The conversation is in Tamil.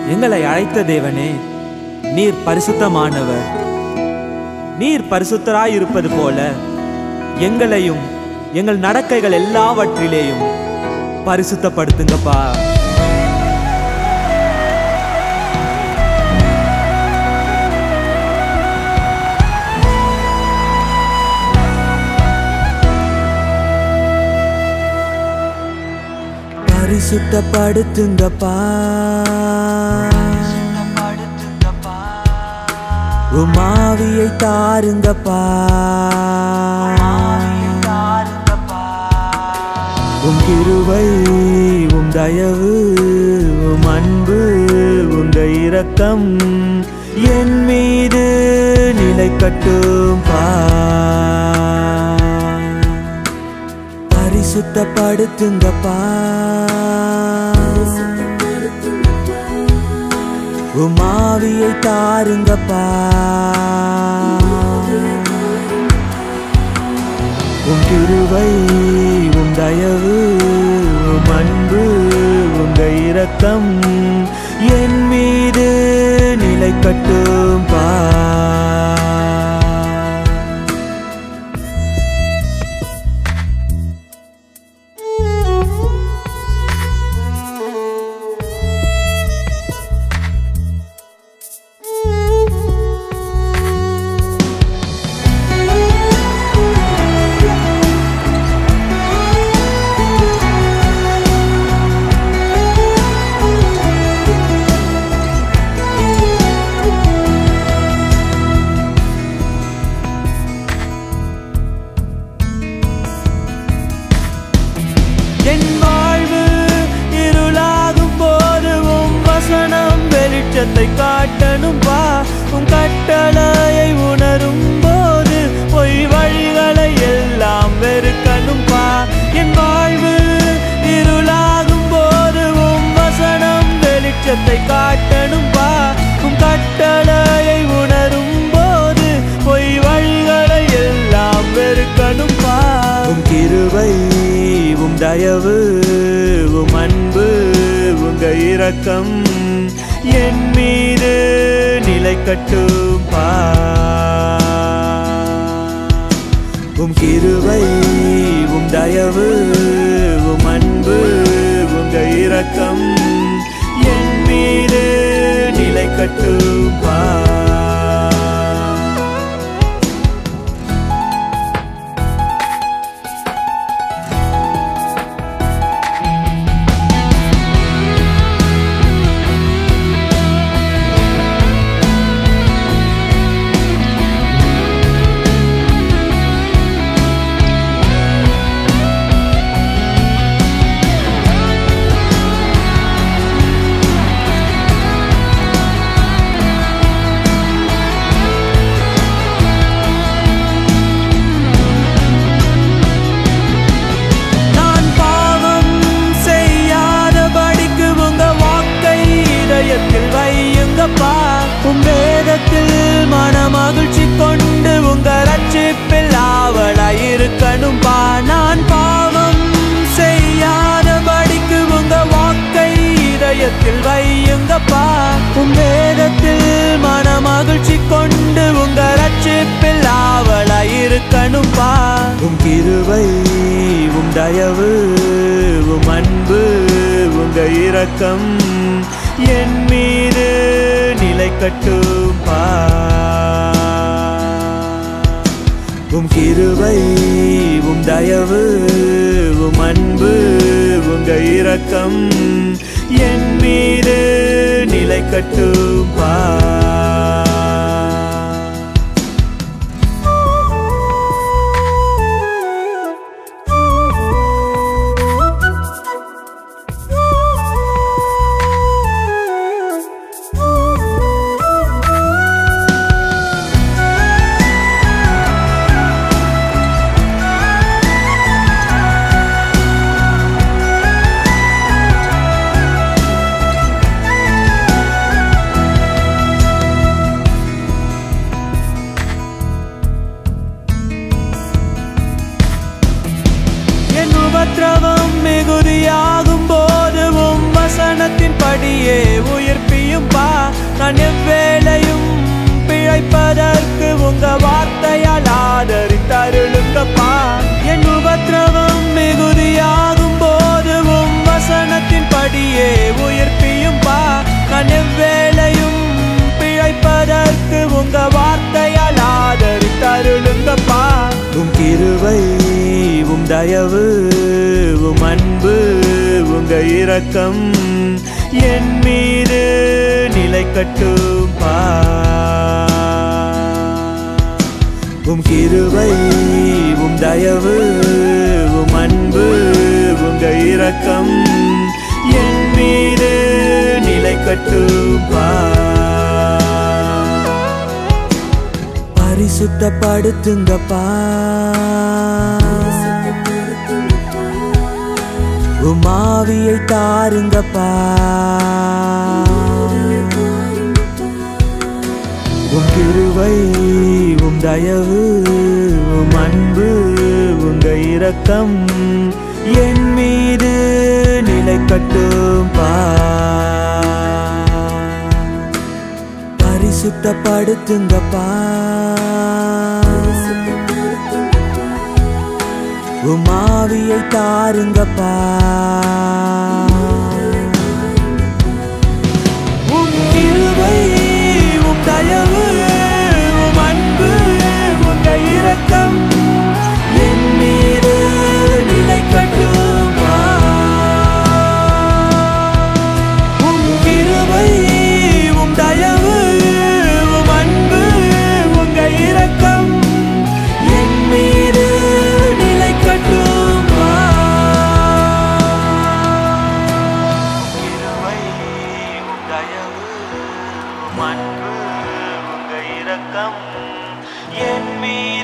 எங்களை அழைத்த தேவனே நீர் பரிசுத்தமானவர் நீர் பரிசுத்தராயிருப்பது போல எங்களையும் எங்கள் நடக்கைகள் எல்லாவற்றிலேயும் பரிசுத்தப்படுத்துங்கப்பா பரிசுத்தப்படுத்துங்கப்பா உமாவியை தாருங்கப்பா உம் கிருபை உம் தயவு உம் அன்பு உங்க இரக்கம் என் மீது நிலை கட்டும் பா பரிசுத்தப்படுத்துங்கப்பா உமாவியை தாருங்கப்பா உம் கிருபை உம் தயவு உம் அன்பு உங்க இரக்கம் என் மீது நிலை கட்டும் பா என் வாழ்வு இருளாகும் போது உம் வசனம் வெளிச்சத்தை காட்டணும் பா உம் கட்டளையை உணரும் போது பொய் வழிகளை எல்லாம் வெறுக்கணும் பா என் வாழ்வு இருளாகும் போது உம் வசனம் வெளிச்சத்தை காட்டணும் பா உம் கட்டளையை உணரும் போது பொய் வழிகளை எல்லாம் வெறுக்கணும் பா உம் கிருபை உம் தயவு உம் அன்பு உங்க இரக்கம் என் மீது நிலை கட்டும் பா உம் கிருபை உம் தயவு உம் அன்பு உங்க இரக்கம் என் மீது நிலை கட்டும் பா நான் பாவம் செய்யாதபடிக்கு உங்க வாக்கை இதயத்தில் வையுங்கப்பா உம் வேதத்தில் மன மகிழ்ச்சி கொண்டு உங்க ரட்சிப்பில் ஆவலாயிருக்கணும்பா நான் பாவம் செய்யாதபடிக்கு உங்க வாக்கை இதயத்தில் வையுங்கப்பா உம் வேதத்தில் மன மகிழ்ச்சி கொண்டு உங்க ரட்சிப்பில் ஆவலாயிருக்கணும்பா உம் கிருபை உம் தயவு உம் அன்பு உங்க இரக்கம் என் மீது நிலை கட்டும் பா உம் கிருபை உம் தயவு உம் அன்பு உங்க இரக்கம் என் மீது நிலை கட்டும் பா என் உபத்திரவம் மிகுதியாகும் போது உம் வசனத்தின் படியே உயிர்ப்பியும் நான் எவ்வேளையும் பிழைப்பதற்கு உங்க வார்த்தையால் ஆதரித்தருளுங்கப்பா என் உபத்திரவம் மிகுதியாகும் போது உம் வசனத்தின் படியே உயிர்ப்பியும் பா நான் எவ்வேளையும் பிழைப்பதற்கு உங்க வார்த்தையால் ஆதரித்தருளுங்கப்பா உம் கிருவை உம் தயவு உம் அன்பு உங்க இரக்கம் என் மீது நிலை கட்டும் பா உம் கிருவை உம் தயவு உம் அன்பு உங்க இரக்கம் என் மீது நிலை கட்டும் பா பரிசுத்தப்படுத்துங்கப்பா உம் ஆவியை தாருங்கப்பா உம் கிருவை உம் தயவு உம் அன்பு உங்க இரக்கம் என் மீது நிலை கட்டும் பா பரிசுத்தப்படுத்துங்கப்பா உம் ஆவியை தாருங்கப்பா உம் கிருபை உம் தயவு உம் அன்பு உங்க இரக்கம் என் மீது நிலை கட்டுமா உம் கிருபை உம் தயவு உம் அன்பு உங்க இரக்கம் என் மீது நிலை கட்டுமா கிருபை உம் தயவு உம் அன்பு உங்க இரக்கம் என் மீது